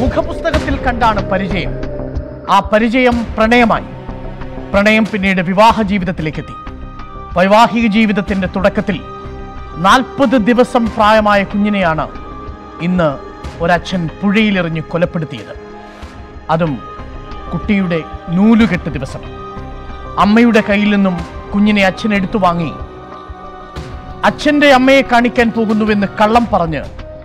മുഖപുസ്തകത്തിൽ കണ്ടാണ് പരിചയം ആ പരിചയം പ്രണയമായി പ്രണയം പിന്നീട് വിവാഹ ജീവിതത്തിലേക്കെത്തി വൈവാഹിക ജീവിതത്തിന്റെ തുടക്കത്തിൽ നാൽപ്പത് ദിവസം പ്രായമായ കുഞ്ഞിനെയാണ് ഇന്ന് ഒരച്ഛൻ പുഴയിലെറിഞ്ഞ് കൊലപ്പെടുത്തിയത് അതും കുട്ടിയുടെ നൂലുകെട്ട് ദിവസം അമ്മയുടെ കയ്യിൽ നിന്നും കുഞ്ഞിനെ അച്ഛൻ എടുത്തു വാങ്ങി അച്ഛന്റെ അമ്മയെ കാണിക്കാൻ പോകുന്നുവെന്ന് കള്ളം പറഞ്ഞ്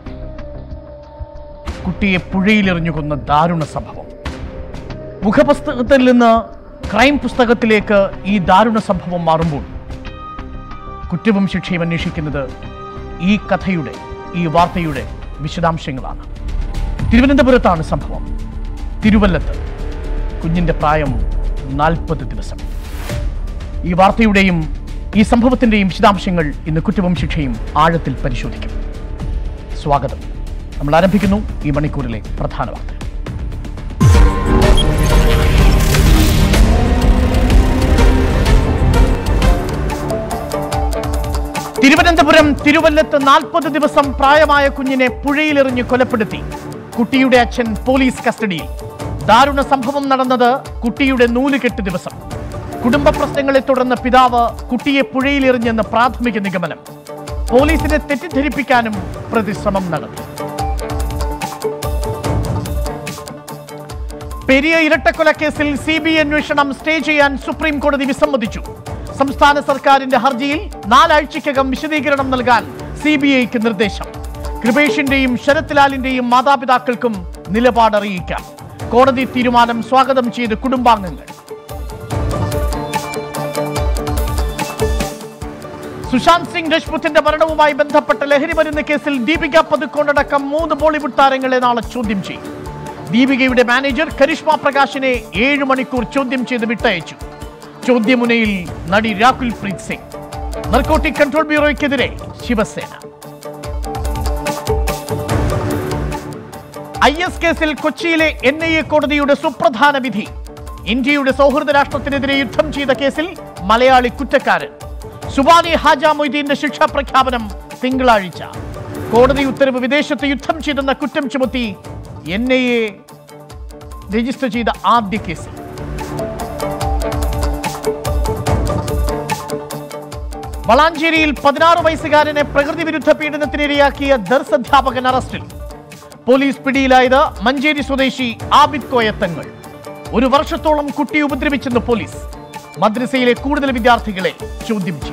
കുട്ടിയെ പുഴയിലെറിഞ്ഞു കൊന്ന ദാരുണ സംഭവം മുഖപുസ്തകത്തിൽ നിന്ന് ക്രൈം പുസ്തകത്തിലേക്ക് ഈ ദാരുണ സംഭവം മാറുമ്പോൾ കുറ്റവും ശിക്ഷയും അന്വേഷിക്കുന്നത് ഈ കഥയുടെ ഈ വാർത്തയുടെ വിശദാംശങ്ങളാണ് തിരുവനന്തപുരത്താണ് സംഭവം തിരുവല്ലത്ത് കുഞ്ഞിന്റെ പ്രായം നാൽപ്പത് ദിവസം ഈ വാർത്തയുടെയും ഈ സംഭവത്തിന്റെയും വിശദാംശങ്ങൾ ഇന്ന് കുറ്റവും ശിക്ഷയും ആഴത്തിൽ പരിശോധിക്കും സ്വാഗതം നമ്മൾ ആരംഭിക്കുന്നു ഈ മണിക്കൂറിലെ പ്രധാന വാർത്ത തിരുവനന്തപുരം തിരുവല്ലത്ത് നാൽപ്പത് ദിവസം പ്രായമായ കുഞ്ഞിനെ പുഴയിലെറിഞ്ഞ് കൊലപ്പെടുത്തി കുട്ടിയുടെ അച്ഛൻ പോലീസ് കസ്റ്റഡിയിൽ ദാരുണ സംഭവം നടന്നത് കുട്ടിയുടെ നൂലുകെട്ട് ദിവസം കുടുംബ പ്രശ്നങ്ങളെ തുടർന്ന് പിതാവ് കുട്ടിയെ പുഴയിലെറിഞ്ഞെന്ന് പ്രാഥമിക നിഗമനം പോലീസിനെ തെറ്റിദ്ധരിപ്പിക്കാനും പ്രതി ശ്രമം നടത്തി പെരിയ ഇരട്ടക്കൊലക്കേസിൽ സി ബി ഐ അന്വേഷണം സ്റ്റേ ചെയ്യാൻ സുപ്രീം കോടതി വിസമ്മതിച്ചു സംസ്ഥാന സർക്കാരിന്റെ ഹർജിയിൽ നാലാഴ്ചയ്ക്കകം വിശദീകരണം നൽകാൻ സി ബി ഐക്ക് നിർദ്ദേശം കൃപേഷിന്റെയും ശരത് ലാലിന്റെയും മാതാപിതാക്കൾക്കും നിലപാട് അറിയിക്കാം കോടതി തീരുമാനം സ്വാഗതം ചെയ്ത് കുടുംബാംഗങ്ങൾ സുശാന്ത് സിംഗ് രജ്പുത്തിന്റെ മരണവുമായി ബന്ധപ്പെട്ട ലഹരി മരുന്ന് കേസിൽ ദീപിക പതുക്കോണ്ടടക്കം മൂന്ന് ബോളിവുഡ് താരങ്ങളെ നാളെ ചോദ്യം ചെയ്യും ദീപികയുടെ മാനേജർ കരിഷ്മ പ്രകാശിനെ ഏഴ് മണിക്കൂർ ചോദ്യം ചെയ്ത് വിട്ടയച്ചു ചോദ്യമുനയിൽ നടി Rahul Preet Singh narcotic control ബ്യൂറോയ്ക്കെതിരെ Shiv Sena I S കേസിൽ കൊച്ചിയിലെ എൻ ഐ എ കോടതിയുടെ സുപ്രധാന വിധി ഇന്ത്യയുടെ സൗഹൃദ രാഷ്ട്രത്തിനെതിരെ യുദ്ധം ചെയ്ത കേസിൽ മലയാളി കുറ്റക്കാരൻ സുബാനി ഹാജ മൊയ്തീന്റെ ശിക്ഷാ പ്രഖ്യാപനം തിങ്കളാഴ്ച കോടതി ഉത്തരവ് വിദേശത്ത് യുദ്ധം ചെയ്തെന്ന കുറ്റം ചുമത്തി എൻ ഐ എ രജിസ്റ്റർ ചെയ്ത ആദ്യ കേസിൽ വളാഞ്ചേരിയിൽ പതിനാറ് വയസ്സുകാരനെ പ്രകൃതി വിരുദ്ധ പീഡനത്തിനിരയാക്കിയ ദർസ് അധ്യാപകൻ അറസ്റ്റിൽ പോലീസ് പിടിയിലായത് മഞ്ചേരി സ്വദേശി ആബിദ് കോയത്തങ്ങൾ ഒരു വർഷത്തോളം കുട്ടിയെ ഉപദ്രവിച്ചെന്ന് പോലീസ് മദ്രസയിലെ കൂടുതൽ വിദ്യാർത്ഥികളെ ചോദ്യം ചെയ്തു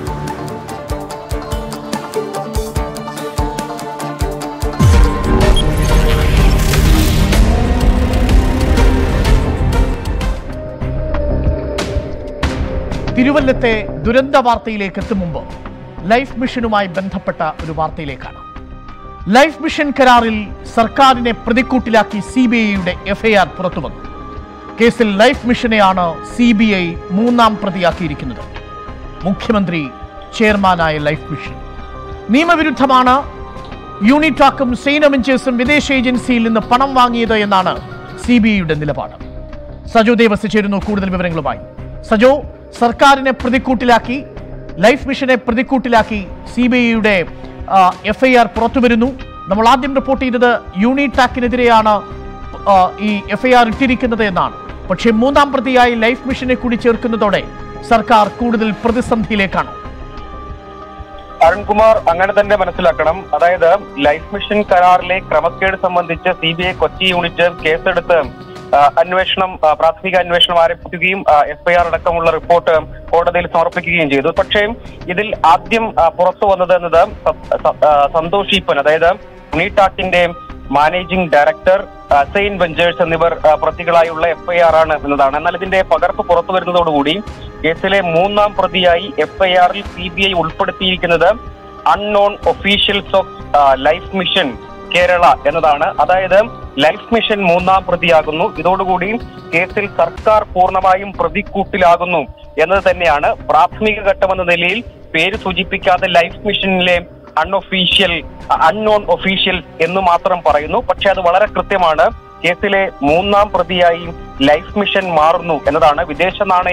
തിരുവല്ലത്തെ ദുരന്ത വാർത്തയിലേക്ക് എത്തും മുമ്പ് ലൈഫ് മിഷനുമായി ബന്ധപ്പെട്ട ഒരു വാർത്തയിലേക്കാണ് ലൈഫ് മിഷൻ കരാറിൽ സർക്കാരിനെ പ്രതിക്കൂട്ടിലാക്കി സി ബി ഐയുടെ എഫ്ഐആർ പുറത്തുവന്നു കേസിൽ ലൈഫ് മിഷനെയാണ് സി ബി ഐ മൂന്നാം പ്രതിയാക്കിയിരിക്കുന്നത് മുഖ്യമന്ത്രി ചെയർമാനായ ലൈഫ് മിഷൻ നിയമവിരുദ്ധമാണ് യൂണിറ്റാക്കും സെയിൻ അവഞ്ചേഴ്സും വിദേശ ഏജൻസിയിൽ നിന്ന് പണം വാങ്ങിയത് എന്നാണ് സി ബി ഐയുടെ നിലപാട് സജോ ദേവസ് ചേരുന്നു കൂടുതൽ വിവരങ്ങളുമായി സജോ സർക്കാരിനെ പ്രതിക്കൂട്ടിലാക്കി ലൈഫ് മിഷനെ പ്രതിക്കൂട്ടിലാക്കി സി ബി ഐയുടെ എഫ് ഐ ആർ പുറത്തുവരുന്നു നമ്മൾ ആദ്യം റിപ്പോർട്ട് ചെയ്തത് യൂണിടാക്കിനെതിരെയാണ് ആ, ഈ എഫ് ഐ ആർ ഇട്ടിരിക്കുന്നത് എന്നാണ് പക്ഷേ മൂന്നാം പ്രതിയായി ലൈഫ് മിഷനെ കൂടി ചേർക്കുന്നതോടെ സർക്കാർ കൂടുതൽ പ്രതിസന്ധിയിലേക്കാണ് അരുൺകുമാർ അങ്ങനെ തന്നെ മനസ്സിലാക്കണം അതായത് ലൈഫ് മിഷൻ കരാറിലെ ക്രമക്കേട് സംബന്ധിച്ച് C B I Kochi unit കേസെടുത്ത് ആ, അന്വേഷണം ആ, പ്രാഥമിക അന്വേഷണം ആരംഭിക്കുകയും എഫ്ഐആർ അടക്കമുള്ള റിപ്പോർട്ട് കോടതിയിൽ സമർപ്പിക്കുകയും ചെയ്തു പക്ഷേ ഇതിൽ ആദ്യം ആ, പുറത്തു വന്നത് എന്നത് സ- സ- ആ, സന്തോഷ് ഈപ്പൻ അതായത് ഉണീടാക്കിന്റെ മാനേജിംഗ് ഡയറക്ടർ ആ, സെയിൻ വെഞ്ചേഴ്സ് എന്നിവർ ആ, പ്രതികളായുള്ള എഫ്ഐആർ ആണ് എന്നതാണ് എന്നാൽ ഇതിന്റെ പകർപ്പ് പുറത്തു വരുന്നതോടുകൂടി കേസിലെ മൂന്നാം പ്രതിയായി എഫ്ഐആറിൽ സി ബി ഐ ഉൾപ്പെടുത്തിയിരിക്കുന്നത് unknown officials of life mission Kerala എന്നതാണ് അതായത് ലൈഫ് മിഷൻ മൂന്നാം പ്രതിയാകുന്നു ഇതോടുകൂടി കേസിൽ സർക്കാർ പൂർണ്ണമായും പ്രതിക്കൂട്ടിലാകുന്നു എന്നത് തന്നെയാണ് പ്രാഥമിക ഘട്ടമെന്ന നിലയിൽ പേര് സൂചിപ്പിക്കാതെ ലൈഫ് മിഷനിലെ അൺഒഫീഷ്യൽ അൺനോൺ ഒഫീഷ്യൽ എന്ന് മാത്രം പറയുന്നു പക്ഷെ അത് വളരെ കൃത്യമാണ് കേസിലെ മൂന്നാം പ്രതിയായി ലൈഫ് മിഷൻ മാറുന്നു എന്നതാണ് വിദേശ നാണയ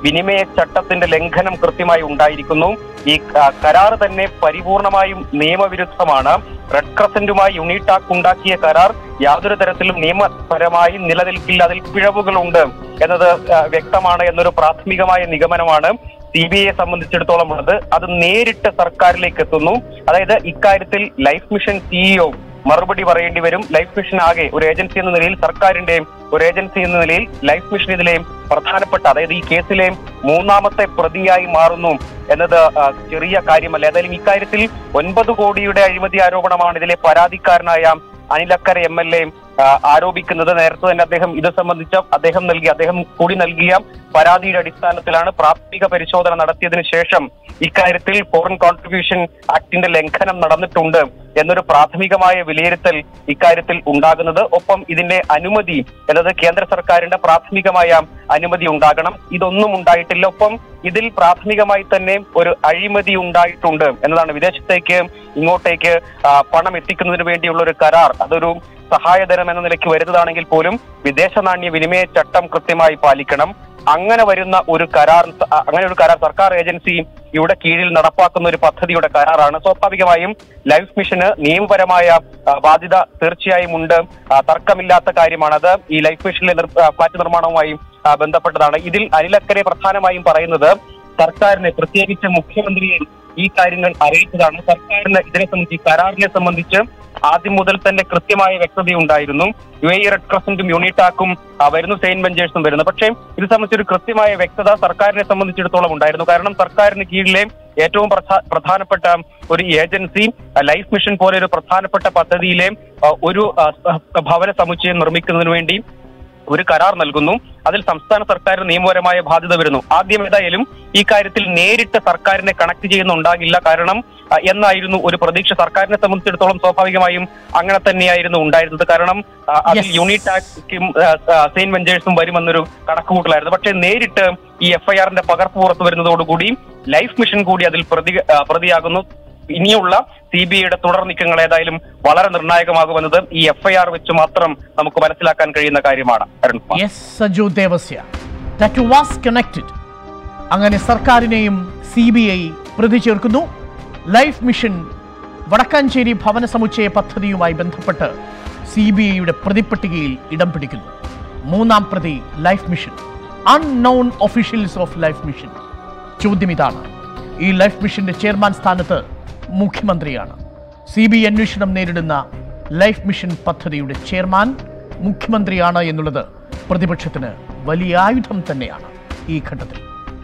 വിനിമയ ചട്ടത്തിന്റെ ലംഘനം കൃത്യമായി ഉണ്ടായിരിക്കുന്നു ഈ ആ, കരാർ തന്നെ പരിപൂർണമായും നിയമവിരുദ്ധമാണ് റെഡ് ക്രസന്റുമായി യുണിടാക് ഉണ്ടാക്കിയ കരാർ യാതൊരു തരത്തിലും നിയമപരമായി നിലനിൽക്കില്ല അതിൽ പിഴവുകളുണ്ട് എന്നത് ആ, വ്യക്തമാണ് എന്നൊരു പ്രാഥമികമായ നിഗമനമാണ് സി ബി ഐയെ സംബന്ധിച്ചിടത്തോളം ഉള്ളത് അത് നേരിട്ട് സർക്കാരിലേക്ക് എത്തുന്നു അതായത് ഇക്കാര്യത്തിൽ ലൈഫ് മിഷൻ സിഇഒ മറുപടി പറയേണ്ടി വരും ലൈഫ് മിഷൻ ആകെ ഒരു ഏജൻസി എന്ന നിലയിൽ സർക്കാരിന്റെ ഒരു ഏജൻസി എന്ന നിലയിൽ ലൈഫ് മിഷൻ ഇതിലെ പ്രധാനപ്പെട്ട അതായത് ഈ കേസിലെ മൂന്നാമത്തെ പ്രതിയായി മാറുന്നു എന്നത് ആ, ചെറിയ കാര്യമല്ല ഏതായാലും ഇക്കാര്യത്തിൽ ഒൻപത് കോടിയുടെ അഴിമതി ആരോപണമാണ് ഇതിലെ പരാതിക്കാരനായ അനിലക്കര എം എൽ എ ആരോപിക്കുന്നത് നേരത്തെ തന്നെ അദ്ദേഹം ഇത് സംബന്ധിച്ച അദ്ദേഹം നൽകിയ അദ്ദേഹം കൂടി നൽകിയ പരാതിയുടെ അടിസ്ഥാനത്തിലാണ് പ്രാഥമിക പരിശോധന നടത്തിയതിനു ശേഷം ഇക്കാര്യത്തിൽ ഫോറിൻ കോൺട്രിബ്യൂഷൻ ആക്ടിന്റെ ലംഘനം നടന്നിട്ടുണ്ട് എന്നൊരു പ്രാഥമികമായ വിലയിരുത്തൽ ഇക്കാര്യത്തിൽ ഉണ്ടാകുന്നത് ഒപ്പം ഇതിന്റെ അനുമതി എന്നത് കേന്ദ്ര സർക്കാരിന്റെ പ്രാഥമികമായ അനുമതി ഉണ്ടാകണം ഇതൊന്നും ഉണ്ടായിട്ടില്ല ഒപ്പം ഇതിൽ പ്രാഥമികമായി തന്നെ ഒരു അഴിമതി ഉണ്ടായിട്ടുണ്ട് എന്നതാണ് വിദേശത്തേക്ക് ഇങ്ങോട്ടേക്ക് ആ, പണം എത്തിക്കുന്നതിന് വേണ്ടിയുള്ള ഒരു കരാർ അതൊരു സഹായധനം എന്ന നിലയ്ക്ക് വരുന്നതാണെങ്കിൽ പോലും വിദേശ നാണ്യ വിനിമയ ചട്ടം കൃത്യമായി പാലിക്കണം അങ്ങനെ വരുന്ന ഒരു കരാർ അ- അങ്ങനെ ഒരു കരാർ സർക്കാർ ഏജൻസി ഇവിടെ കീഴിൽ നടപ്പാക്കുന്ന ഒരു പദ്ധതിയുടെ കരാറാണ് സ്വാഭാവികമായും ലൈഫ് മിഷന് നിയമപരമായ ആ, ബാധ്യത തീർച്ചയായും ഉണ്ട് ആ, തർക്കമില്ലാത്ത കാര്യമാണത് ഈ ലൈഫ് മിഷനിലെ നിർ- ആ, ഫ്ളാറ്റ് നിർമ്മാണവുമായി ആ, ബന്ധപ്പെട്ടതാണ് ഇതിൽ അനിലക്കരെ പ്രധാനമായും പറയുന്നത് സർക്കാരിനെ പ്രത്യേകിച്ച് മുഖ്യമന്ത്രിയെ ഈ കാര്യങ്ങൾ അറിയിച്ചതാണ് സർക്കാരിന് ഇതിനെ സംബന്ധിച്ച് ഈ കരാറിനെ സംബന്ധിച്ച് ആദ്യം മുതൽ തന്നെ കൃത്യമായ വ്യക്തതയുണ്ടായിരുന്നു യു എ റെഡ് ക്രസന്റും യൂണിറ്റാക്കും ആ, വരുന്നു സെയിന്റ് വെഞ്ചേഴ്സും വരുന്നു പക്ഷേ ഇത് സംബന്ധിച്ച് ഒരു കൃത്യമായ വ്യക്തത സർക്കാരിനെ സംബന്ധിച്ചിടത്തോളം ഉണ്ടായിരുന്നു കാരണം സർക്കാരിന് കീഴിലെ ഏറ്റവും പ്രധാ- പ്രധാനപ്പെട്ട ഒരു ഏജൻസി ആ, ലൈഫ് മിഷൻ പോലെ ഒരു പ്രധാനപ്പെട്ട പദ്ധതിയിലെ ആ, ഒരു ആ, സ- ഭവന സമുച്ചയം നിർമ്മിക്കുന്നതിന് വേണ്ടി ഒരു കരാർ നൽകുന്നു അതിൽ സംസ്ഥാന സർക്കാരിന് നിയമപരമായ ബാധ്യത വരുന്നു ആദ്യം ഏതായാലും ഈ കാര്യത്തിൽ നേരിട്ട് സർക്കാരിനെ കണക്ട് ചെയ്യുന്നുണ്ടാകില്ല കാരണം ആ, എന്നായിരുന്നു ഒരു പ്രതീക്ഷ സർക്കാരിനെ സംബന്ധിച്ചിടത്തോളം സ്വാഭാവികമായും അങ്ങനെ തന്നെയായിരുന്നു ഉണ്ടായിരുന്നത് കാരണം ആ, അതിൽ Yes. യൂണിടാക്കും സെയിന്റ് വെഞ്ചേഴ്സും വരുമെന്നൊരു കണക്കുകൂട്ടലായിരുന്നു പക്ഷേ നേരിട്ട് ഈ എഫ്ഐആറിന്റെ പകർപ്പ് പുറത്തു വരുന്നതോടുകൂടി ലൈഫ് മിഷൻ കൂടി അതിൽ പ്രതി ആ, പ്രതിയാകുന്നു ഇനിയുള്ള സി ബി ഐയുടെ തുടർ നീക്കങ്ങൾ ഏതായാലും വളരെ നിർണായകമാകുമെന്നത് ഈ എഫ്ഐആർ വെച്ച് മാത്രം നമുക്ക് മനസ്സിലാക്കാൻ കഴിയുന്ന കാര്യമാണ് Arun Kumar. Yes Saju Devasya that was connected അങ്ങനെ സർക്കാരിനെയും സി ബി ഐ പ്രതി ചേർക്കുന്നു ലൈഫ് മിഷൻ വടക്കാഞ്ചേരി ഭവന സമുച്ചയ പദ്ധതിയുമായി ബന്ധപ്പെട്ട് സി ബി ഐയുടെ പ്രതിപ്പട്ടികയിൽ ഇടം പിടിക്കുന്നു മൂന്നാം പ്രതി life mission unknown officials of life mission ചോദ്യം ഇതാണ് ഈ ലൈഫ് മിഷന്റെ ചെയർമാൻ സ്ഥാനത്ത് മുഖ്യമന്ത്രിയാണ് സി ബി അന്വേഷണം നേരിടുന്ന ലൈഫ് മിഷൻ പദ്ധതിയുടെ ചെയർമാൻ മുഖ്യമന്ത്രിയാണ് എന്നുള്ളത് പ്രതിപക്ഷത്തിന് വലിയ ആയുധം തന്നെയാണ് ഈ ഘട്ടത്തിൽ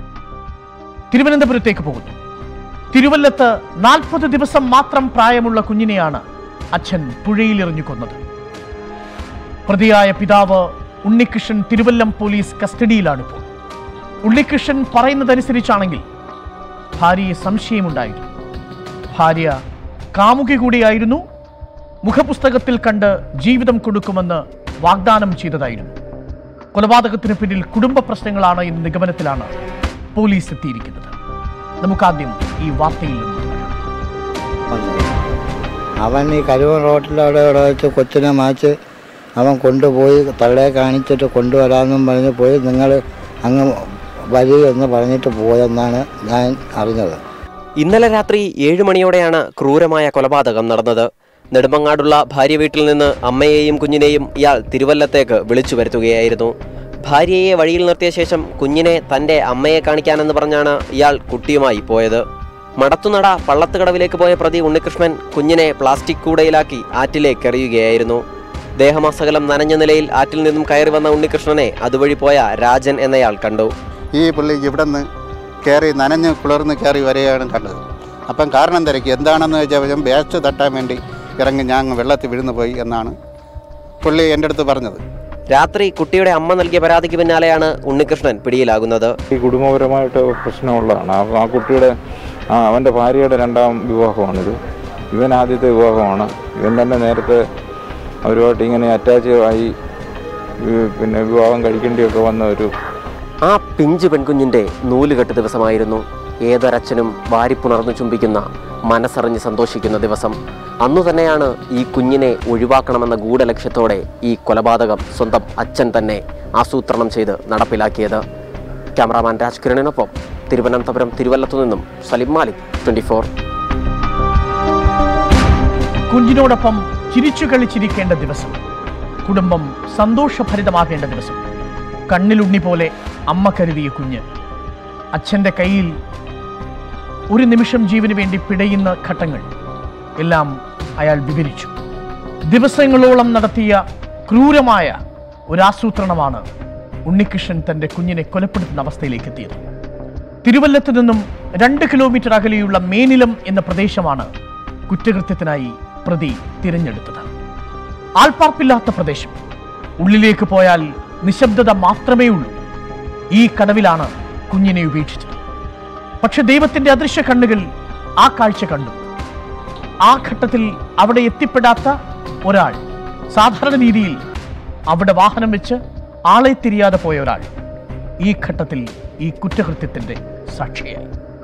തിരുവനന്തപുരത്തേക്ക് പോകുന്നു തിരുവല്ലത്ത് നാൽപ്പത് ദിവസം മാത്രം പ്രായമുള്ള കുഞ്ഞിനെയാണ് അച്ഛൻ പുഴയിലെറിഞ്ഞു കൊന്നത് പ്രതിയായ പിതാവ് ഉണ്ണികൃഷ്ണൻ തിരുവല്ലം പോലീസ് കസ്റ്റഡിയിലാണിപ്പോൾ ഉണ്ണികൃഷ്ണൻ പറയുന്നതനുസരിച്ചാണെങ്കിൽ ഭാര്യയെ സംശയമുണ്ടായിരുന്നു ഭാര്യ കാമുകി കൂടിയായിരുന്നു മുഖപുസ്തകത്തിൽ കണ്ട് ജീവിതം കൊടുക്കുമെന്ന് വാഗ്ദാനം ചെയ്തതായിരുന്നു കൊലപാതകത്തിന് പിന്നിൽ കുടുംബ പ്രശ്നങ്ങളാണ് എന്ന നിഗമനത്തിലാണ് പോലീസ് എത്തിയിരിക്കുന്നത് നമുക്കാദ്യം ഈ വാർത്തയിൽ നിന്ന് തുടങ്ങാം. അവൻ ഈ കരുവൻ റോട്ടിലവിടെ ഇവിടെ വെച്ച് കൊച്ചിനെ മാച്ച് അവൻ കൊണ്ടുപോയി തള്ളയെ കാണിച്ചിട്ട് കൊണ്ടുവരാമെന്നും പറഞ്ഞ് പോയി നിങ്ങൾ അങ്ങ് വരൂ എന്ന് പറഞ്ഞിട്ട് പോയെന്നാണ് ഞാൻ അറിഞ്ഞത് ഇന്നലെ രാത്രി ഏഴ് മണിയോടെയാണ് ക്രൂരമായ കൊലപാതകം നടന്നത് നെടുമങ്ങാടുള്ള ഭാര്യ വീട്ടിൽ നിന്ന് അമ്മയെയും കുഞ്ഞിനെയും ഇയാൾ തിരുവല്ലത്തേക്ക് വിളിച്ചു വരുത്തുകയായിരുന്നു ഭാര്യയെ വഴിയിൽ നിർത്തിയ ശേഷം കുഞ്ഞിനെ തന്റെ അമ്മയെ കാണിക്കാനെന്ന് പറഞ്ഞാണ് ഇയാൾ കുട്ടിയുമായി പോയത് മടത്തുനട പള്ളത്തുകടവിലേക്ക് പോയ പ്രതി ഉണ്ണികൃഷ്ണൻ കുഞ്ഞിനെ പ്ലാസ്റ്റിക് കൂടയിലാക്കി ആറ്റിലേക്ക് എറിയുകയായിരുന്നു ദേഹമാസകലം നനഞ്ഞ നിലയിൽ ആറ്റിൽ നിന്നും കയറി വന്ന ഉണ്ണികൃഷ്ണനെ അതുവഴി പോയ രാജൻ എന്നയാൾ കണ്ടു ഈ പുള്ളി ഇവിടെ നിന്ന് കയറി നനഞ്ഞ് കുളിർന്ന് കയറി വരികയാണ് കണ്ടത് അപ്പം കാരണം തിരക്കി എന്താണെന്ന് വെച്ചാൽ ഞാൻ വേസ്റ്റ് തട്ടാൻ വേണ്ടി ഇറങ്ങി ഞാൻ അങ്ങ് വെള്ളത്തിൽ വീഴുന്നു പോയി എന്നാണ് പുള്ളി എൻ്റെ അടുത്ത് പറഞ്ഞത് രാത്രി കുട്ടിയുടെ അമ്മ നൽകിയ പരാതിക്ക് പിന്നാലെയാണ് ഉണ്ണികൃഷ്ണൻ പിടിയിലാകുന്നത് ഈ കുടുംബപരമായിട്ട് പ്രശ്നമുള്ളതാണ് ആ ആ കുട്ടിയുടെ ആ അവൻ്റെ ഭാര്യയുടെ രണ്ടാം വിവാഹമാണിത് ഇവൻ ആദ്യത്തെ വിവാഹമാണ് ഇവൻ തന്നെ നേരത്തെ അവരുമായിട്ട് ഇങ്ങനെ അറ്റാച്ച് ആയി ഈ പിന്നെ വിവാഹം കഴിക്കേണ്ടിയൊക്കെ വന്ന ഒരു ആ പിഞ്ചു പെൺകുഞ്ഞിന്റെ നൂലുകെട്ട് ദിവസമായിരുന്നു ഏതൊരച്ഛനും വാരിപ്പുണർന്നു ചുംബിക്കുന്ന മനസ്സറിഞ്ഞ് സന്തോഷിക്കുന്ന ദിവസം അന്നു തന്നെയാണ് ഈ കുഞ്ഞിനെ ഒഴിവാക്കണമെന്ന ഗൂഢലക്ഷ്യത്തോടെ ഈ കൊലപാതകം സ്വന്തം അച്ഛൻ തന്നെ ആസൂത്രണം ചെയ്ത് നടപ്പിലാക്കിയത് ക്യാമറാമാൻ രാജ്കിരണിനൊപ്പം തിരുവനന്തപുരം തിരുവല്ലത്തു നിന്നും സലിം മാലിക് ട്വന്റി ഫോർ കുഞ്ഞിനോടൊപ്പം ചിരിച്ചു കളിച്ചിരിക്കേണ്ട ദിവസം കുടുംബം സന്തോഷഭരിതമാകേണ്ട ദിവസം കണ്ണിലുണ്ണി പോലെ അമ്മ കരുതിയ കുഞ്ഞ് അച്ഛൻ്റെ കയ്യിൽ ഒരു നിമിഷം ജീവന് വേണ്ടി പിടയുന്ന ഘട്ടങ്ങൾ എല്ലാം അയാൾ വിവരിച്ചു ദിവസങ്ങളോളം നടത്തിയ ക്രൂരമായ ഒരാസൂത്രണമാണ് ഉണ്ണികൃഷ്ണൻ തൻ്റെ കുഞ്ഞിനെ കൊലപ്പെടുത്തുന്ന അവസ്ഥയിലേക്ക് എത്തിയത് തിരുവല്ലത്ത് നിന്നും രണ്ട് കിലോമീറ്റർ അകലെയുള്ള മേനിലം എന്ന പ്രദേശമാണ് കുറ്റകൃത്യത്തിനായി പ്രതി തിരഞ്ഞെടുത്തത് ആൾപ്പാർപ്പില്ലാത്ത പ്രദേശം ഉള്ളിലേക്ക് പോയാൽ നിശബ്ദത മാത്രമേ ഉള്ളൂ ഈ കടവിലാണ് കുഞ്ഞിനെ ഉപേക്ഷിച്ചത് പക്ഷെ ദൈവത്തിന്റെ അദൃശ്യ കണ്ണുകൾ ആ കാഴ്ച കണ്ടു ആ ഘട്ടത്തിൽ അവിടെ എത്തിപ്പെടാത്ത ഒരാൾ സാധാരണ രീതിയിൽ അവിടെ വാഹനം വെച്ച് ആളെ തിരിയാതെ പോയ ഒരാൾ ഈ ഘട്ടത്തിൽ ഈ കുറ്റകൃത്യത്തിന്റെ സാക്ഷിയായി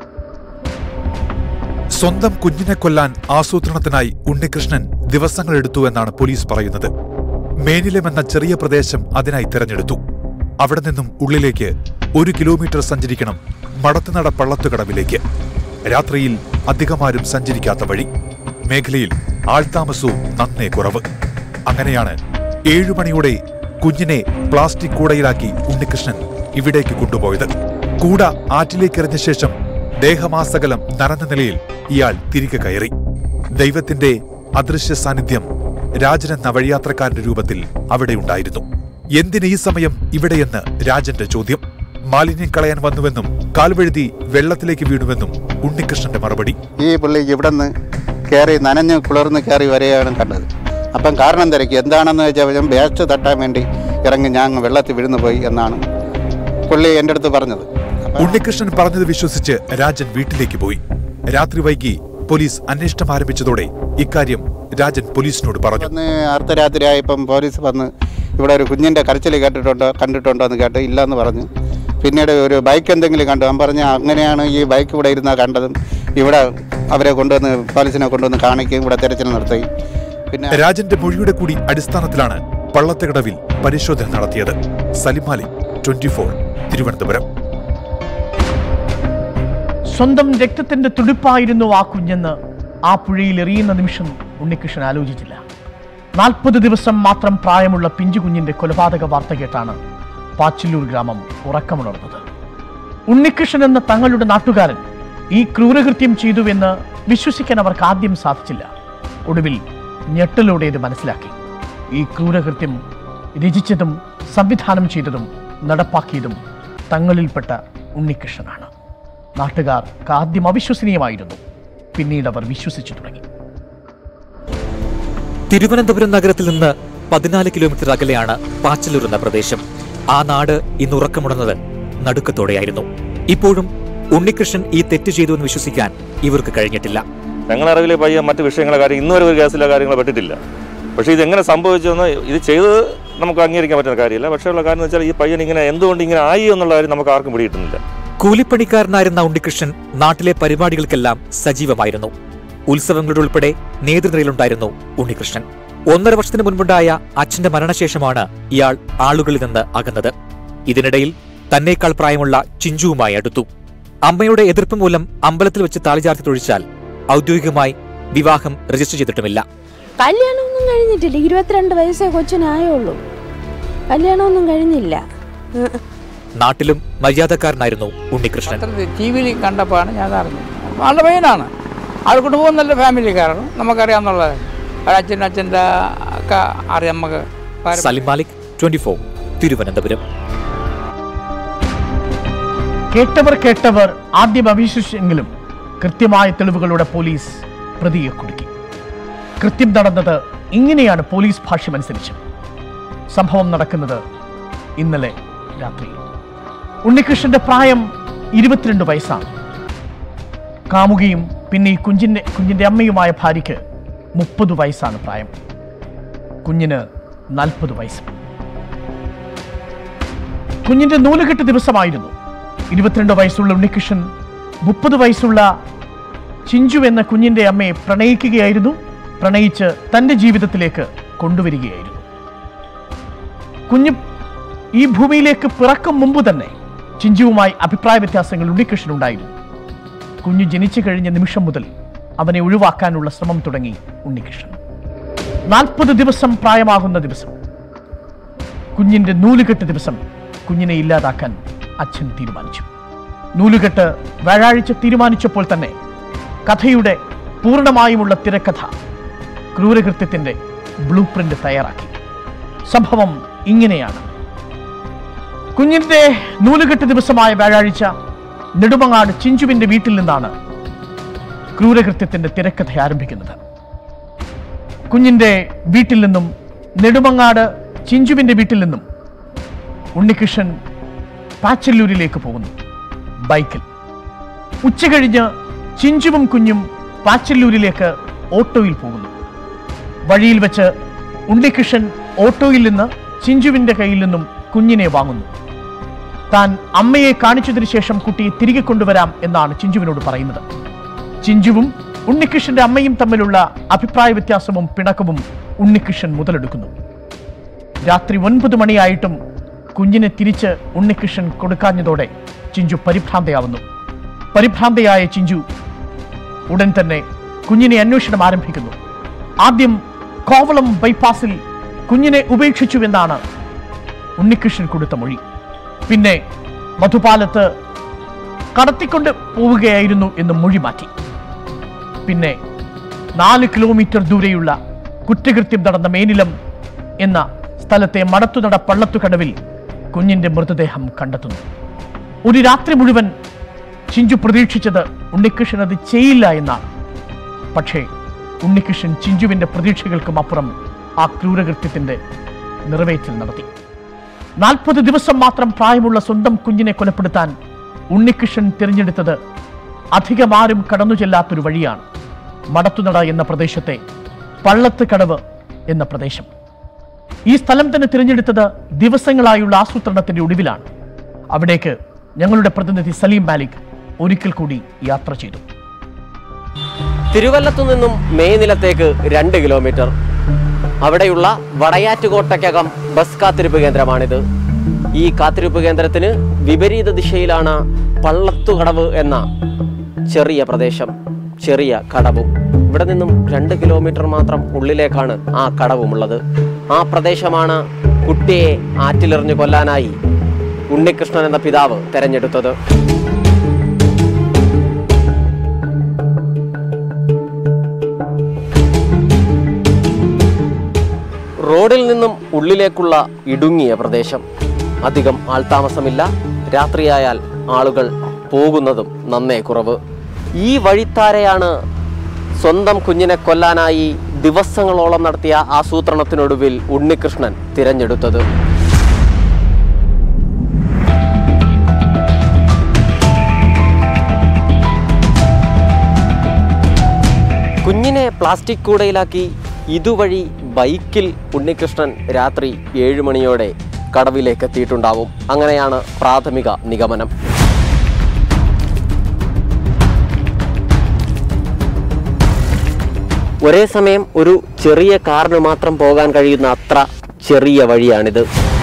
സ്വന്തം കുഞ്ഞിനെ കൊല്ലാൻ ആസൂത്രണത്തിനായി ഉണ്ണികൃഷ്ണൻ ദിവസങ്ങളെടുത്തു എന്നാണ് പോലീസ് പറയുന്നത് മേനിലം എന്ന ചെറിയ പ്രദേശം അതിനായി തെരഞ്ഞെടുത്തു അവിടെ നിന്നും ഉള്ളിലേക്ക് ഒരു കിലോമീറ്റർ സഞ്ചരിക്കണം മടത്തുനട പള്ളത്തുകടവിലേക്ക് രാത്രിയിൽ അധികമാരും സഞ്ചരിക്കാത്ത വഴി മേഖലയിൽ ആൾതാമസവും നന്നേ കുറവ് അങ്ങനെയാണ് ഏഴുമണിയോടെ കുഞ്ഞിനെ പ്ലാസ്റ്റിക് കൂടയിലാക്കി ഉണ്ണികൃഷ്ണൻ ഇവിടേക്ക് കൊണ്ടുപോയത് കൂട ആറ്റിലേക്കെറിഞ്ഞ ശേഷം ദേഹമാസകലം നരന്ന നിലയിൽ ഇയാൾ തിരികെ കയറി ദൈവത്തിന്റെ അദൃശ്യ സാന്നിധ്യം രാജൻ എന്ന വഴിയാത്രക്കാരന്റെ രൂപത്തിൽ അവിടെയുണ്ടായിരുന്നു എന്തിന് ഈ സമയം ഇവിടെയെന്ന് രാജന്റെ ചോദ്യം മാലിന്യം കളയാൻ വന്നുവെന്നും കാൽവഴുതി വെള്ളത്തിലേക്ക് വീണുവെന്നും ഉണ്ണികൃഷ്ണന്റെ മറുപടി ഈ പുള്ളി ഇവിടെ നിന്ന് കയറി നനഞ്ഞ് കുളിർന്ന് കയറി വരികയാണ് കണ്ടത് അപ്പം കാരണം തിരക്കി എന്താണെന്ന് വെച്ചാൽ ഞാൻ വേസ്റ്റ് തട്ടാൻ വേണ്ടി ഇറങ്ങി ഞാൻ അങ്ങ് വെള്ളത്തിൽ വീഴുന്നു പോയി എന്നാണ് പുള്ളി എൻ്റെ അടുത്ത് പറഞ്ഞത് അപ്പം ഉണ്ണികൃഷ്ണൻ പറഞ്ഞത് വിശ്വസിച്ച് രാജൻ വീട്ടിലേക്ക് പോയി രാത്രി വൈകി പോലീസ് അന്വേഷണം ആരംഭിച്ചതോടെ ഇക്കാര്യം രാജൻ പോലീസിനോട് പറഞ്ഞു ഒന്ന് അർദ്ധരാത്രി ആയപ്പം പോലീസ് വന്ന് ഇവിടെ ഒരു കുഞ്ഞിൻ്റെ കരച്ചിൽ കേട്ടിട്ടുണ്ടോ കണ്ടിട്ടുണ്ടോ എന്ന് കേട്ട് ഇല്ലെന്ന് പറഞ്ഞു പിന്നീട് ഒരു ബൈക്ക് എന്തെങ്കിലും കണ്ടു അവൻ പറഞ്ഞ അങ്ങനെയാണ് ഈ ബൈക്ക് ഇവിടെ ഇരുന്നാ കണ്ടതും ഇവിടെ അവരെ കൊണ്ടുവന്ന് പോലീസിനെ കൊണ്ടുവന്ന് കാണിക്കുകയും ഇവിടെ തെരച്ചിൽ നടത്തി പിന്നെ രാജന്റെ മൊഴിയുടെ കൂടി അടിസ്ഥാനത്തിലാണ് പള്ളത്തകടവിൽ പരിശോധന നടത്തിയത് സലിമാലി ട്വന്റി ഫോർ തിരുവനന്തപുരം സ്വന്തം രക്തത്തിന്റെ തുടിപ്പായിരുന്നു ആ കുഞ്ഞെന്ന് ആ പുഴയിൽ എറിയുന്ന നിമിഷം ഉണ്ണികൃഷ്ണൻ ആലോചിച്ചില്ല നാൽപ്പത് ദിവസം മാത്രം പ്രായമുള്ള പിഞ്ചു കുഞ്ഞിന്റെ കൊലപാതക വാർത്ത കേട്ടാണ് പാച്ചില്ലൂർ ഗ്രാമം ഉറക്കമുണർന്നത് ഉണ്ണികൃഷ്ണൻ എന്ന തങ്ങളുടെ നാട്ടുകാരൻ ഈ ക്രൂരകൃത്യം ചെയ്തുവെന്ന് വിശ്വസിക്കാൻ അവർക്ക് ആദ്യം സാധിച്ചില്ല ഒടുവിൽ ഞെട്ടലോടെ ഇത് മനസ്സിലാക്കി ഈ ക്രൂരകൃത്യം രചിച്ചതും സംവിധാനം ചെയ്തതും നടപ്പാക്കിയതും തങ്ങളിൽപ്പെട്ട ഉണ്ണികൃഷ്ണനാണ് നാട്ടുകാർക്ക് ആദ്യം അവിശ്വസനീയമായിരുന്നു പിന്നീട് അവർ വിശ്വസിച്ചു തുടങ്ങി തിരുവനന്തപുരം നഗരത്തിൽ നിന്ന് പതിനാല് കിലോമീറ്റർ അകലെയാണ് പാച്ചലൂർ എന്ന പ്രദേശം ആ നാട് ഇന്ന് ഉറക്കമുണർന്നത് നടുക്കത്തോടെയായിരുന്നു ഇപ്പോഴും ഉണ്ണികൃഷ്ണൻ ഈ തെറ്റ് ചെയ്തു എന്ന് വിശ്വസിക്കാൻ ഇവർക്ക് കഴിഞ്ഞിട്ടില്ല ഞങ്ങളുടെ അറിവിലെ പയ്യൻ മറ്റ് വിഷയങ്ങളെ കാര്യം ഇന്നുവരെ ഒരു കേസിലോ കാര്യങ്ങളോ പെട്ടിട്ടില്ല പക്ഷേ ഇതെങ്ങനെ സംഭവിച്ചെന്ന് ഇത് ചെയ്തത് നമുക്ക് അംഗീകരിക്കാൻ പറ്റുന്ന കാര്യമില്ല പക്ഷേ ഉള്ള കാര്യം എന്ന് വെച്ചാൽ ഈ പയ്യൻ ഇങ്ങനെ എന്തുകൊണ്ട് ഇങ്ങനെ ആയി എന്നുള്ള കാര്യം നമുക്ക് ആർക്കും പിടികിട്ടുന്നില്ല കൂലിപ്പണിക്കാരനായിരുന്ന ഉണ്ണികൃഷ്ണൻ നാട്ടിലെ പരിപാടികൾക്കെല്ലാം സജീവമായിരുന്നു ഉത്സവങ്ങളുടെ ഉൾപ്പെടെ നേതൃനിരയിലുണ്ടായിരുന്നു ഉണ്ണികൃഷ്ണൻ ഒന്നര വർഷത്തിന് മുൻപുണ്ടായ അച്ഛന്റെ മരണശേഷമാണ് ഇയാൾ ആളുകളിൽ നിന്ന് അകന്നത് ഇതിനിടയിൽ തന്നേക്കാൾ പ്രായമുള്ള ചിഞ്ചുവുമായി അടുത്തു അമ്മയുടെ എതിർപ്പ് മൂലം അമ്പലത്തിൽ വെച്ച് താലിചാർത്തി തൊഴിച്ചാൽ ഔദ്യോഗികമായി വിവാഹം രജിസ്റ്റർ ചെയ്തിട്ടുമില്ല കല്യാണമൊന്നും കഴിഞ്ഞിട്ടില്ല ഇരുപത്തിരണ്ട് വയസ്സേ കൊച്ചിനായുള്ളൂ കല്യാണമൊന്നും കഴിഞ്ഞില്ല ഉം. നാട്ടിലും മര്യാദക്കാരനായിരുന്നു ഉണ്ണികൃഷ്ണൻ ടി വിയിൽ കണ്ടപ്പോഴാണ് ഞാൻ അറിഞ്ഞത് നല്ല പയ്യനാണ് ആൾ കുടുംബവും നല്ല ഫാമിലിക്കാരാണ് നമുക്കറിയാവുന്നുള്ളത് അച്ഛനും അച്ഛൻ്റെ ഒക്കെ അറിയാം നമുക്ക് പാരമ്പര്യം. സലിം മാലിക് ട്വന്റി ഫോർ തിരുവനന്തപുരം കേട്ടവർ കേട്ടവർ ആദ്യം അവിശ്വസിച്ചെങ്കിലും കൃത്യമായ തെളിവുകളുടെ പോലീസ് പ്രതിയെ കുടുക്കി കൃത്യം നടന്നത് ഇങ്ങനെയാണ് പോലീസ് ഭാഷ്യമനുസരിച്ച് സംഭവം നടക്കുന്നത് ഇന്നലെ രാത്രി ഉണ്ണികൃഷ്ണന്റെ പ്രായം ഇരുപത്തിരണ്ട് വയസ്സാണ് കാമുകിയും പിന്നെ ഈ കുഞ്ഞിന്റെ കുഞ്ഞിന്റെ അമ്മയുമായ ഭാര്യയ്ക്ക് മുപ്പത് വയസ്സാണ് പ്രായം കുഞ്ഞിന് നാൽപ്പത് വയസ്സ് കുഞ്ഞിന്റെ നൂലുകെട്ട് ദിവസമായിരുന്നു ഇരുപത്തിരണ്ട് വയസ്സുള്ള ഉണ്ണികൃഷ്ണൻ മുപ്പത് വയസ്സുള്ള ചിഞ്ചു എന്ന കുഞ്ഞിന്റെ അമ്മയെ പ്രണയിക്കുകയായിരുന്നു പ്രണയിച്ച് തന്റെ ജീവിതത്തിലേക്ക് കൊണ്ടുവരികയായിരുന്നു കുഞ്ഞ് ഈ ഭൂമിയിലേക്ക് പിറക്കും മുമ്പ് തന്നെ ചിഞ്ചുവുമായി അഭിപ്രായ വ്യത്യാസങ്ങൾ ഉണ്ണികൃഷ്ണനുണ്ടായിരുന്നു കുഞ്ഞു ജനിച്ചു കഴിഞ്ഞ നിമിഷം മുതൽ അവനെ ഒഴിവാക്കാനുള്ള ശ്രമം തുടങ്ങി ഉണ്ണികൃഷ്ണൻ നാൽപ്പത് ദിവസം പ്രായമാകുന്ന ദിവസം കുഞ്ഞിന്റെ നൂലുകെട്ട് ദിവസം കുഞ്ഞിനെ ഇല്ലാതാക്കാൻ അച്ഛൻ തീരുമാനിച്ചു നൂലുകെട്ട് വ്യാഴാഴ്ച തീരുമാനിച്ചപ്പോൾ തന്നെ കഥയുടെ പൂർണ്ണമായുമുള്ള തിരക്കഥ ക്രൂരകൃത്യത്തിന്റെ ബ്ലൂ പ്രിന്റ് തയ്യാറാക്കി സംഭവം ഇങ്ങനെയാണ് കുഞ്ഞിന്റെ നൂലുകെട്ട് ദിവസമായ വ്യാഴാഴ്ച നെടുമങ്ങാട് ചിഞ്ചുവിന്റെ വീട്ടിൽ നിന്നാണ് ക്രൂരകൃത്യത്തിന്റെ തിരക്കഥ ആരംഭിക്കുന്നത് കുഞ്ഞിന്റെ വീട്ടിൽ നിന്നും നെടുമങ്ങാട് ചിഞ്ചുവിന്റെ വീട്ടിൽ നിന്നും ഉണ്ണികൃഷ്ണൻ പാച്ചല്ലൂരിലേക്ക് പോകുന്നു ബൈക്കിൽ ഉച്ചകഴിഞ്ഞ് ചിഞ്ചുവും കുഞ്ഞും പാച്ചല്ലൂരിലേക്ക് ഓട്ടോയിൽ പോകുന്നു വഴിയിൽ വെച്ച് ഉണ്ണികൃഷ്ണൻ ഓട്ടോയിൽ നിന്ന് ചിഞ്ചുവിന്റെ കയ്യിൽ നിന്നും കുഞ്ഞിനെ വാങ്ങുന്നു താൻ അമ്മയെ കാണിച്ചതിനു ശേഷം കുട്ടിയെ തിരികെ കൊണ്ടുവരാം എന്നാണ് ചിഞ്ചുവിനോട് പറയുന്നത് ചിഞ്ചുവും ഉണ്ണികൃഷ്ണന്റെ അമ്മയും തമ്മിലുള്ള അഭിപ്രായ വ്യത്യാസവും പിണക്കവും ഉണ്ണികൃഷ്ണൻ മുതലെടുക്കുന്നു രാത്രി ഒൻപത് മണിയായിട്ടും കുഞ്ഞിനെ തിരിച്ച് ഉണ്ണികൃഷ്ണൻ കൊടുക്കാഞ്ഞതോടെ ചിഞ്ചു പരിഭ്രാന്തയാവുന്നു പരിഭ്രാന്തയായ ചിഞ്ചു ഉടൻ തന്നെ കുഞ്ഞിനെ അന്വേഷണം ആരംഭിക്കുന്നു ആദ്യം കോവളം ബൈപ്പാസിൽ കുഞ്ഞിനെ ഉപേക്ഷിച്ചുവെന്നാണ് ഉണ്ണികൃഷ്ണൻ കൊടുത്ത മൊഴി പിന്നെ മധുപാലത്ത് കടത്തിക്കൊണ്ട് പോവുകയായിരുന്നു എന്ന് മൊഴി മാറ്റി പിന്നെ നാല് കിലോമീറ്റർ ദൂരെയുള്ള കുറ്റകൃത്യം നടന്ന മേനിലം എന്ന സ്ഥലത്തെ മടത്തുനട പള്ളത്തുകടവിൽ കുഞ്ഞിന്റെ മൃതദേഹം കണ്ടെത്തുന്നു ഒരു രാത്രി മുഴുവൻ ചിഞ്ചു പ്രതീക്ഷിച്ചത് ഉണ്ണികൃഷ്ണൻ അത് ചെയ്യില്ല എന്നാണ് പക്ഷേ ഉണ്ണികൃഷ്ണൻ ചിഞ്ചുവിന്റെ പ്രതീക്ഷകൾക്കും അപ്പുറം ആ ക്രൂരകൃത്യത്തിന്റെ നിറവേറ്റൽ നടത്തി നാൽപ്പത് ദിവസം മാത്രം പ്രായമുള്ള സ്വന്തം കുഞ്ഞിനെ കൊലപ്പെടുത്താൻ ഉണ്ണികൃഷ്ണൻ തിരഞ്ഞെടുത്തത് അധികമാരും കടന്നു ചെല്ലാത്തൊരു വഴിയാണ് മടത്തുനട എന്ന പ്രദേശത്തെ പള്ളത്ത് കടവ് എന്ന പ്രദേശം ഈ സ്ഥലം തന്നെ തിരഞ്ഞെടുത്തത് ദിവസങ്ങളായുള്ള ആസൂത്രണത്തിന്റെ ഒടുവിലാണ് അവിടേക്ക് ഞങ്ങളുടെ പ്രതിനിധി സലീം മാലിക് ഒരിക്കൽ കൂടി യാത്ര ചെയ്തു തിരുവല്ലത്തു നിന്നും മേനിലത്തേക്ക് രണ്ട് കിലോമീറ്റർ അവിടെയുള്ള വടയാറ്റുകോട്ടയ്ക്കകം ബസ് കാത്തിരിപ്പ് കേന്ദ്രമാണിത് ഈ കാത്തിരിപ്പ് കേന്ദ്രത്തിന് വിപരീത ദിശയിലാണ് പള്ളത്തുകടവ് എന്ന ചെറിയ പ്രദേശം ചെറിയ കടവും ഇവിടെ നിന്നും രണ്ട് കിലോമീറ്റർ മാത്രം ഉള്ളിലേക്കാണ് ആ കടവുമുള്ളത് ആ പ്രദേശമാണ് കുട്ടിയെ ആറ്റിലെറിഞ്ഞു കൊല്ലാനായി ഉണ്ണികൃഷ്ണൻ എന്ന പിതാവ് തെരഞ്ഞെടുത്തത് റോഡിൽ നിന്നും ഉള്ളിലേക്കുള്ള ഇടുങ്ങിയ പ്രദേശം അധികം ആൾതാമസമില്ല രാത്രിയായാൽ ആളുകൾ പോകുന്നതും നന്നേ കുറവ് ഈ വഴിത്താരയാണ് സ്വന്തം കുഞ്ഞിനെ കൊല്ലാനായി ദിവസങ്ങളോളം നടത്തിയ ആസൂത്രണത്തിനൊടുവിൽ ഉണ്ണികൃഷ്ണൻ തിരഞ്ഞെടുത്തത് കുഞ്ഞിനെ പ്ലാസ്റ്റിക് കൂടയിലാക്കി ഇതുവഴി ബൈക്കിൽ ഉണ്ണികൃഷ്ണൻ രാത്രി ഏഴ് മണിയോടെ കടവിലേക്ക് എത്തിയിട്ടുണ്ടാവും അങ്ങനെയാണ് പ്രാഥമിക നിഗമനം ഒരേ സമയം ഒരു ചെറിയ കാറിന് മാത്രം പോകാൻ കഴിയുന്ന അത്ര ചെറിയ വഴിയാണിത്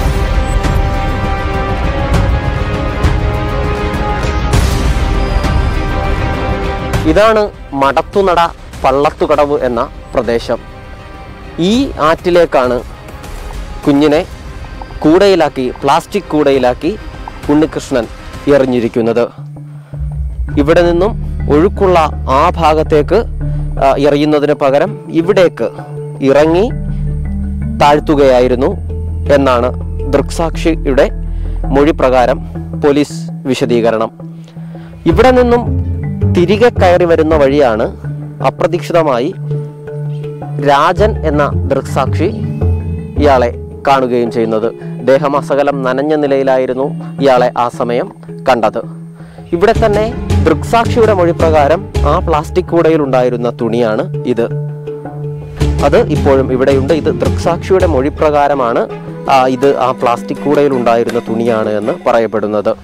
ഇതാണ് മടത്തുനട പള്ളത്തുകടവ് എന്ന പ്രദേശം ഈ ആറ്റിലേക്കാണ് കുഞ്ഞിനെ കൂടയിലാക്കി പ്ലാസ്റ്റിക് കൂടയിലാക്കി ഉണ്ണികൃഷ്ണൻ എറിഞ്ഞിരിക്കുന്നത് ഇവിടെ നിന്നും ഒഴുക്കുള്ള ആ ഭാഗത്തേക്ക് ആ, എറിയുന്നതിന് പകരം ഇവിടേക്ക് ഇറങ്ങി താഴ്ത്തുകയായിരുന്നു എന്നാണ് ദൃക്സാക്ഷിയുടെ മൊഴി പ്രകാരം പോലീസ് വിശദീകരണം ഇവിടെ നിന്നും തിരികെ കയറി വരുന്ന വഴിയാണ് അപ്രതീക്ഷിതമായി രാജൻ എന്ന ദൃക്സാക്ഷി ഇയാളെ കാണുകയും ചെയ്യുന്നത് ദേഹമസകലം നനഞ്ഞ നിലയിലായിരുന്നു ഇയാളെ ആ സമയം കണ്ടത് ഇവിടെ തന്നെ ദൃക്സാക്ഷിയുടെ മൊഴി പ്രകാരം ആ പ്ലാസ്റ്റിക് കൂടയിൽ ഉണ്ടായിരുന്ന തുണിയാണ് ഇത് അത് ഇപ്പോഴും ഇവിടെയുണ്ട് ഇത് ദൃക്സാക്ഷിയുടെ മൊഴി പ്രകാരമാണ് ആ, ഇത് ആ പ്ലാസ്റ്റിക് കൂടയിൽ ഉണ്ടായിരുന്ന തുണിയാണ് എന്ന് പറയപ്പെടുന്നത്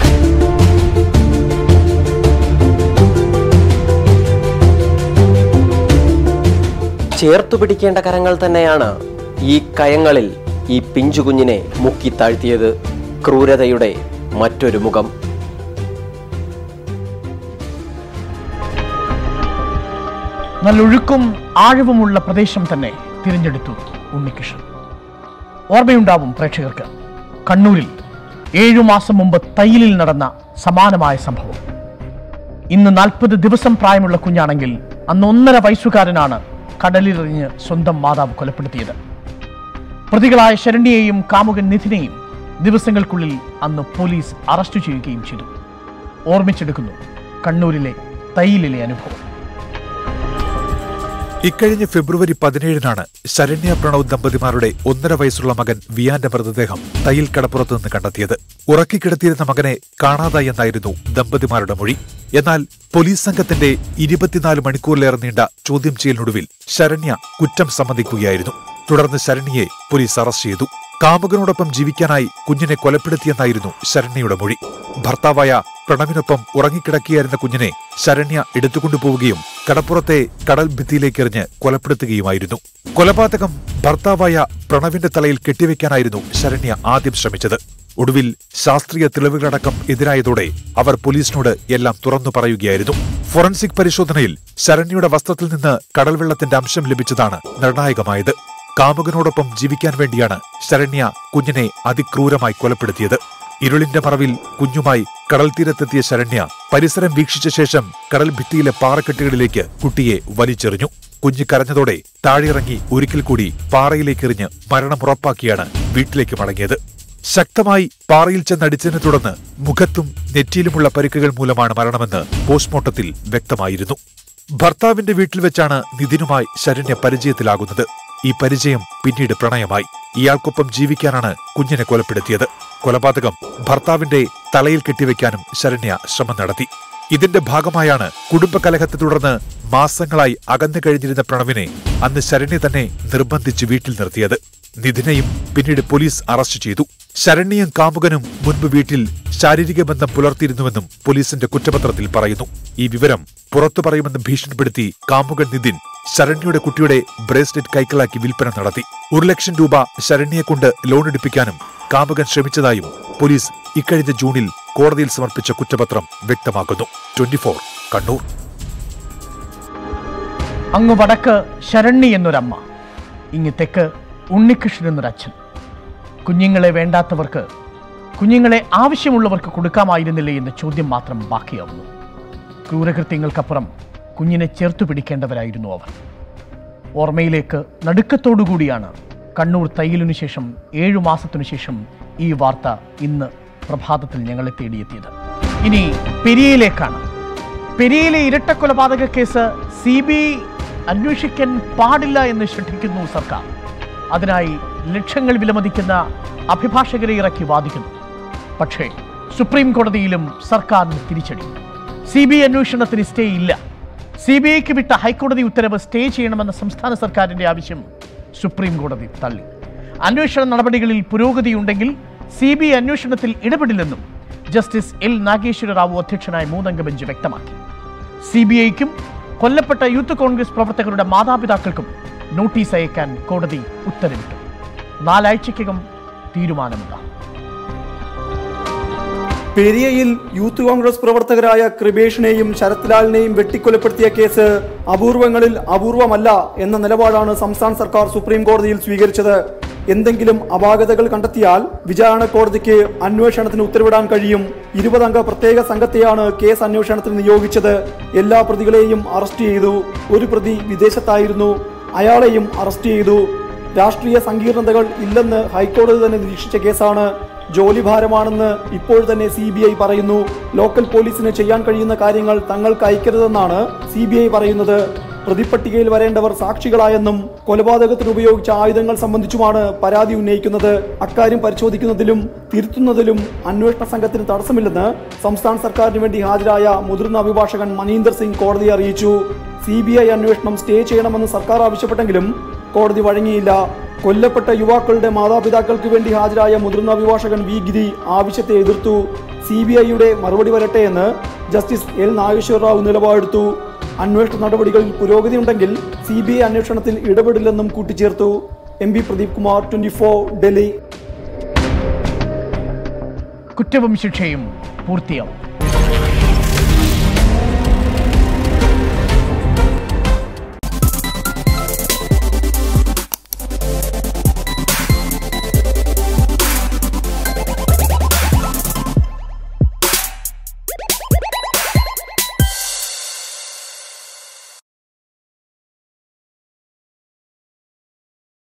ചേർത്തു പിടിക്കേണ്ട കരങ്ങൾ തന്നെയാണ് ഈ കയങ്ങളിൽ ഈ പിഞ്ചു കുഞ്ഞിനെ മുക്കി താഴ്ത്തിയത് ക്രൂരതയുടെ മറ്റൊരു മുഖം നല്ല ഒഴുക്കും ആഴവുമുള്ള പ്രദേശം തന്നെ തിരഞ്ഞെടുത്തു ഉണ്ണികൃഷ്ണൻ ഓർമ്മയുണ്ടാവും പ്രേക്ഷകർക്ക് കണ്ണൂരിൽ ഏഴു മാസം മുമ്പ് തയ്യലിൽ നടന്ന സമാനമായ സംഭവം ഇന്ന് നാൽപ്പത് ദിവസം പ്രായമുള്ള കുഞ്ഞാണെങ്കിൽ അന്ന് ഒന്നര വയസ്സുകാരനാണ് കടലിലെറിഞ്ഞ് സ്വന്തം മാതാവ് കൊലപ്പെടുത്തിയത് പ്രതികളായ ശരണ്യയെയും കാമുകൻ നിധിനെയും ദിവസങ്ങൾക്കുള്ളിൽ അന്ന് പോലീസ് അറസ്റ്റ് ചെയ്യുകയും ചെയ്തു ഓർമ്മിച്ചെടുക്കുന്നു കണ്ണൂരിലെ തയ്യലിലെ അനുഭവം ഇക്കഴിഞ്ഞ ഫെബ്രുവരി പതിനേഴിനാണ് ശരണ്യ പ്രണവ് ദമ്പതിമാരുടെ ഒന്നര വയസ്സുള്ള മകൻ വിയാന്റെ മൃതദേഹം തയ്യൽ കടപ്പുറത്ത് നിന്ന് കണ്ടെത്തിയത് ഉറക്കിക്കിടത്തിയിരുന്ന മകനെ കാണാതായി എന്നായിരുന്നു ദമ്പതിമാരുടെ മൊഴി എന്നാൽ പോലീസ് സംഘത്തിന്റെ ഇരുപത്തിനാല് മണിക്കൂറിലേറെ നീണ്ട ചോദ്യം ചെയ്യലിനൊടുവിൽ ശരണ്യ കുറ്റം സമ്മതിക്കുകയായിരുന്നു തുടർന്ന് ശരണ്യയെ പോലീസ് അറസ്റ്റ് ചെയ്തു കാമുകനോടൊപ്പം ജീവിക്കാനായി കുഞ്ഞിനെ കൊലപ്പെടുത്തിയെന്നായിരുന്നു ശരണ്യയുടെ മൊഴി ഭർത്താവായ പ്രണവിനൊപ്പം ഉറങ്ങിക്കിടക്കുകയായിരുന്ന കുഞ്ഞിനെ ശരണ്യ എടുത്തുകൊണ്ടുപോവുകയും കടപ്പുറത്തെ കടൽ ഭിത്തിയിലേക്കെറിഞ്ഞ് കൊലപ്പെടുത്തുകയുമായിരുന്നു കൊലപാതകം ഭർത്താവായ പ്രണവിന്റെ തലയിൽ കെട്ടിവെക്കാനായിരുന്നു ശരണ്യ ആദ്യം ശ്രമിച്ചത് ഒടുവിൽ ശാസ്ത്രീയ തെളിവുകളടക്കം എതിരായതോടെ അവർ പോലീസിനോട് എല്ലാം തുറന്നു പറയുകയായിരുന്നു ഫോറൻസിക് പരിശോധനയിൽ ശരണ്യയുടെ വസ്ത്രത്തിൽ നിന്ന് കടൽവെള്ളത്തിന്റെ അംശം ലഭിച്ചതാണ് നിർണായകമായത് കാമുകനോടൊപ്പം ജീവിക്കാൻ വേണ്ടിയാണ് ശരണ്യ കുഞ്ഞിനെ അതിക്രൂരമായി കൊലപ്പെടുത്തിയത് ഇരുളിന്റെ മറവിൽ കുഞ്ഞുമായി കടൽ തീരത്തെത്തിയ ശരണ്യ പരിസരം വീക്ഷിച്ച ശേഷം കടൽ ഭിത്തിയിലെ പാറക്കെട്ടുകളിലേക്ക് കുട്ടിയെ വലിച്ചെറിഞ്ഞു കുഞ്ഞ് കരഞ്ഞതോടെ താഴെയിറങ്ങി ഒരിക്കൽ കൂടി പാറയിലേക്കെറിഞ്ഞ് മരണം ഉറപ്പാക്കിയാണ് വീട്ടിലേക്ക് മടങ്ങിയത് ശക്തമായി പാറയിൽ ചെന്നടിച്ചതിനെ തുടർന്ന് മുഖത്തും നെറ്റിയിലുമുള്ള പരിക്കുകൾ മൂലമാണ് മരണമെന്ന് പോസ്റ്റ്മോർട്ടത്തിൽ വ്യക്തമായിരുന്നു ഭർത്താവിന്റെ വീട്ടിൽ വെച്ചാണ് നിതിനുമായി ശരണ്യ പരിചയത്തിലാകുന്നത് ഈ പരിചയം പിന്നീട് പ്രണയമായി ഇയാൾക്കൊപ്പം ജീവിക്കാനാണ് കുഞ്ഞിനെ കൊലപ്പെടുത്തിയത് കൊലപാതകം ഭർത്താവിന്റെ തലയിൽ കെട്ടിവെക്കാനും ശരണ്യ ശ്രമം നടത്തി ഇതിന്റെ ഭാഗമായാണ് കുടുംബകലഹത്തെ തുടർന്ന് മാസങ്ങളായി അകന്നു കഴിഞ്ഞിരുന്ന പ്രണവിനെ അന്ന് ശരണ്യ തന്നെ നിർബന്ധിച്ച് വീട്ടിൽ നിർത്തിയത് നിധിനെയും പിന്നീട് പോലീസ് അറസ്റ്റ് ചെയ്തു ശരണ്യയും കാമുകനും മുൻപ് വീട്ടിൽ ശാരീരിക ബന്ധം പുലർത്തിയിരുന്നുവെന്നും പോലീസിന്റെ കുറ്റപത്രത്തിൽ പറയുന്നു ഈ വിവരം പുറത്തു പറയുമെന്ന് ഭീഷണിപ്പെടുത്തി കാമുകൻ നിതിൻ ശരണ്യയുടെ കുട്ടിയുടെ ബ്രേസ്ലെറ്റ് കൈക്കലാക്കി വിൽപ്പന നടത്തി ഒരു ലക്ഷം രൂപ ശരണ്യയെ കൊണ്ട് ലോൺ എടുപ്പിക്കാനും കാമുകൻ ശ്രമിച്ചതായും പോലീസ് ഇക്കഴിഞ്ഞ ജൂണിൽ കോടതിയിൽ സമർപ്പിച്ച കുറ്റപത്രം വ്യക്തമാക്കുന്നു ട്വന്റി കണ്ണൂർ അങ്ങ് വടക്ക് ശരണ്യ എന്നൊരമ്മ ഇങ്ങ് തെക്ക് ഉണ്ണികൃഷ്ണൻ എന്നൊരച്ഛൻ കുഞ്ഞുങ്ങളെ വേണ്ടാത്തവർക്ക് കുഞ്ഞുങ്ങളെ ആവശ്യമുള്ളവർക്ക് കൊടുക്കാമായിരുന്നില്ലേ എന്ന ചോദ്യം മാത്രം ബാക്കിയാവുന്നു ക്രൂരകൃത്യങ്ങൾക്കപ്പുറം കുഞ്ഞിനെ ചേർത്തു പിടിക്കേണ്ടവരായിരുന്നു അവർ ഓർമ്മയിലേക്ക് നടുക്കത്തോടുകൂടിയാണ് കണ്ണൂർ തയ്യലിനു ശേഷം ഏഴു മാസത്തിനു ശേഷം ഈ വാർത്ത ഇന്ന് പ്രഭാതത്തിൽ ഞങ്ങളെ തേടിയെത്തിയത് ഇനി പെരിയയിലേക്കാണ് പെരിയയിലെ ഇരട്ടക്കൊലപാതക കേസ് സി ബി ഐ അന്വേഷിക്കാൻ പാടില്ല എന്ന് ശ്രദ്ധിക്കുന്നു സർക്കാർ അതിനായി ലക്ഷങ്ങൾ വിലമതിക്കുന്ന അഭിഭാഷകരെ ഇറക്കി വാദിക്കുന്നു പക്ഷേ സുപ്രീം കോടതിയിലും സർക്കാരിന് തിരിച്ചടി സി ബി ഐ അന്വേഷണത്തിന് സ്റ്റേ ഇല്ല സി ബി ഐക്ക് വിട്ട ഹൈക്കോടതി ഉത്തരവ് സ്റ്റേ ചെയ്യണമെന്ന സംസ്ഥാന സർക്കാരിന്റെ ആവശ്യം സുപ്രീം കോടതി തള്ളി അന്വേഷണ നടപടികളിൽ പുരോഗതിയുണ്ടെങ്കിൽ സി ബി ഐ അന്വേഷണത്തിൽ ഇടപെടില്ലെന്നും ജസ്റ്റിസ് എൽ നാഗേശ്വര റാവു അധ്യക്ഷനായ മൂന്നംഗ ബെഞ്ച് വ്യക്തമാക്കി സി ബി ഐക്കും കൊല്ലപ്പെട്ട യൂത്ത് കോൺഗ്രസ് പ്രവർത്തകരുടെ മാതാപിതാക്കൾക്കും നോട്ടീസ് അയക്കാൻ കോടതി ഉത്തരവിട്ടു നാലാഴ്ചയ്ക്കകം തീരുമാനമുണ്ടാകും പെരിയയിൽ യൂത്ത് കോൺഗ്രസ് പ്രവർത്തകരായ കൃപേഷിനെയും ശരത്ലാലിനെയും വെട്ടിക്കൊലപ്പെടുത്തിയ കേസ് അപൂർവങ്ങളിൽ അപൂർവമല്ല എന്ന നിലപാടാണ് സംസ്ഥാന സർക്കാർ സുപ്രീം കോടതിയിൽ സ്വീകരിച്ചത് എന്തെങ്കിലും അപാകതകൾ കണ്ടെത്തിയാൽ വിചാരണ കോടതിക്ക് അന്വേഷണത്തിന് ഉത്തരവിടാൻ കഴിയും ഇരുപതംഗ പ്രത്യേക സംഘത്തെയാണ് കേസ് അന്വേഷണത്തിന് നിയോഗിച്ചത് എല്ലാ പ്രതികളെയും അറസ്റ്റ് ചെയ്തു ഒരു പ്രതി വിദേശത്തായിരുന്നു അയാളെയും അറസ്റ്റ് ചെയ്തു രാഷ്ട്രീയ സങ്കീർണതകൾ ഇല്ലെന്ന് ഹൈക്കോടതി തന്നെ നിരീക്ഷിച്ച കേസാണ് ജോലിഭാരമാണെന്ന് ഇപ്പോൾ തന്നെ സി ബി ഐ പറയുന്നു ലോക്കൽ പോലീസിന് ചെയ്യാൻ കഴിയുന്ന കാര്യങ്ങൾ തങ്ങൾക്ക് അയക്കരുതെന്നാണ് സി ബി ഐ പറയുന്നത് പ്രതിപ്പട്ടികയിൽ വരേണ്ടവർ സാക്ഷികളായെന്നും കൊലപാതകത്തിന് ഉപയോഗിച്ച ആയുധങ്ങൾ സംബന്ധിച്ചുമാണ് പരാതി ഉന്നയിക്കുന്നത് അക്കാര്യം പരിശോധിക്കുന്നതിലും തിരുത്തുന്നതിലും അന്വേഷണ സംഘത്തിന് തടസ്സമില്ലെന്ന് സംസ്ഥാന സർക്കാരിന് വേണ്ടി ഹാജരായ മുതിർന്ന അഭിഭാഷകൻ മനീന്ദർ സിംഗ് കോടതിയെ അറിയിച്ചു സി ബി ഐ അന്വേഷണം സ്റ്റേ ചെയ്യണമെന്ന് സർക്കാർ ആവശ്യപ്പെട്ടെങ്കിലും കോടതി വഴങ്ങിയില്ല കൊല്ലപ്പെട്ട യുവാക്കളുടെ മാതാപിതാക്കൾക്ക് വേണ്ടി ഹാജരായ മുതിർന്ന അഭിഭാഷകൻ വി ഗിരി ആവശ്യത്തെ എതിർത്തു സി ബി ഐയുടെ മറുപടി വരട്ടെ എന്ന് ജസ്റ്റിസ് എൽ നാഗേശ്വര റാവു നിലപാടെടുത്തു അന്വേഷണ നടപടികളിൽ പുരോഗതിയുണ്ടെങ്കിൽ സി ബി ഐ അന്വേഷണത്തിൽ ഇടപെടില്ലെന്നും കൂട്ടിച്ചേർത്തു M P Pradeep Kumar twenty four Delhi കുറ്റവും ശിക്ഷയും പൂർത്തിയാവും